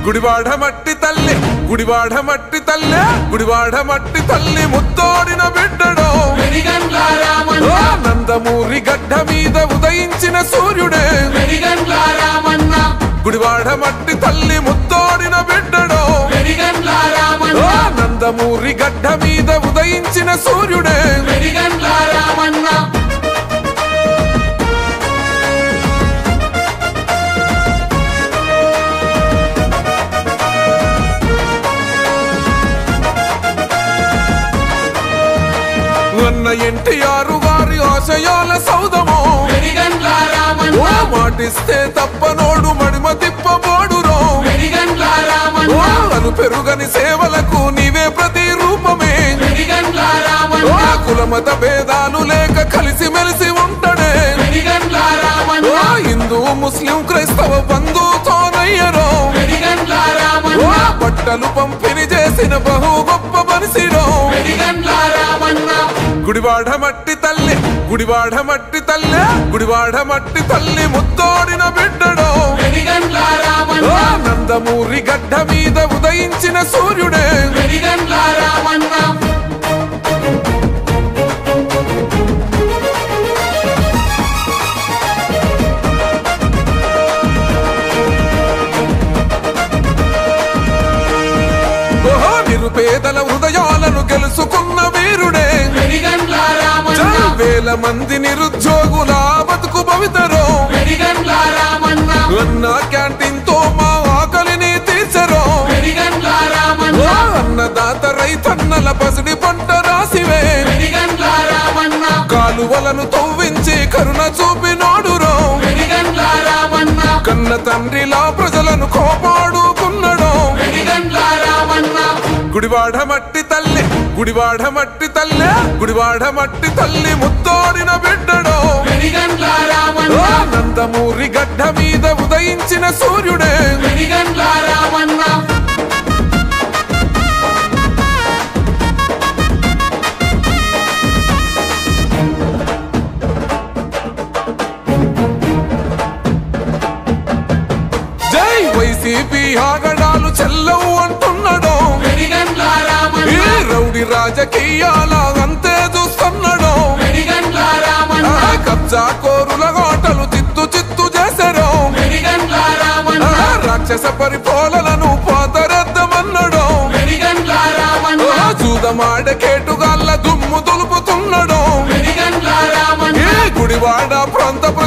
గుడివాడ మట్టి తల్లి గుడివాడ మట్టి తల్లి గుడివాడ మట్టి తల్లి ముత్తోడిన బిడ్డడో వెడిగండ్ల ఓ రామన్న నందమూరి గడ్డ మీద ఉదయించిన సూర్యుడే వెడిగండ్ల రామన్న గుడివాడ మట్టి తల్లి ముత్తోడిన బిడ్డడో వెడిగండ్ల ఓ రామన్న నందమూరి గడ్డ మీద ఉదయించిన సూర్యుడే వెడిగండ్ల రామన్న అన్న ఎన్టీఆర్ గారి ఆశయాల సౌదమో వెడిగండ్ల ఓ రామన్న మాటిస్తే తప్పనోడు మడిమ తిప్పబోడురో వెడిగండ్ల ఓ రామన్న అను పెరుగని సేవలకు నీవే ప్రతి రూపమే వెడిగండ్ల ఓ రామన్న కులమత భేదాలు లేక కలిసి మెలిసి ఉంటడే వెడిగండ్ల ఓ రామన్న హిందూ ముస్లిం క్రైస్తవ బంధుతోనయ్యరో వెడిగండ్ల ఓ రామన్న బట్టలు పంపిణీ చేసిన బహు గొప్ప మనిషిరో వెడిగండ్ల రామన్న గుడివాడ మట్టి తల్లి గుడివాడ మట్టి తల్లి గుడివాడ మట్టి తల్లి ముత్తోడిన బిడ్డడో వెడిగండ్ల ఓ రామన్న నందమూరి గడ్డ మీద ఉదయించిన సూర్యుడే వెడిగండ్ల రామన్న ఓహో నిరుపేదల హృదయాలను గెలుచుకున్న వీరుడే వెడిగండ్ల రామన్న చల్ వేల మంది నిరుద్యోగుల బతుకు భవితరో వెడిగండ్ల రామన్న అన్న క్యాంటీన్ తో మా ఆకలిని తీర్చరో వెడిగండ్ల ఓ రామన్న అన్నదాత రైతన్నల పసిడి పంట రాసివే వెడిగండ్ల రామన్న కాలువలను తవ్వించి కరుణ చూపినోడురో వెడిగండ్ల రామన్న కన్న తండ్రిలా ప్రజలను కోపాడుకున్నడో వెడిగండ్ల రామన్న గుడివాడ మట్టి తల్లి గుడివాడ మట్టి తల్లి గుడివాడ మట్టి తల్లి ముత్తోడిన బిడ్డడో వెడిగండ్ల ఓ రామన్న నందమూరి గడ్డ మీద ఉదయించిన సూర్యుడే వెడిగండ్ల రామన్న జై వైసీపీ ఆగడాలు చెల్లవు అంటున్నాడో వెడిగండ్ల ఈ రామన్న రౌడి రాజకీయాల అంతే చూస్తున్నాడో వెడిగండ్ల రామన్న ఆ కబ్జా కోరుల గోటలు చిత్తు చిత్తు చేశారో వెడిగండ్ల రామన్న ఆ రాక్షస పరిపాలనను పోతరెద్దమన్నాడో వెడిగండ్ల రామన్న ఆ జూదమాడ కేటుగాళ్ళ దుమ్ము దులుపుతున్నాడో వెడిగండ్ల రామన్న ఈ గుడివాడ ప్రాంత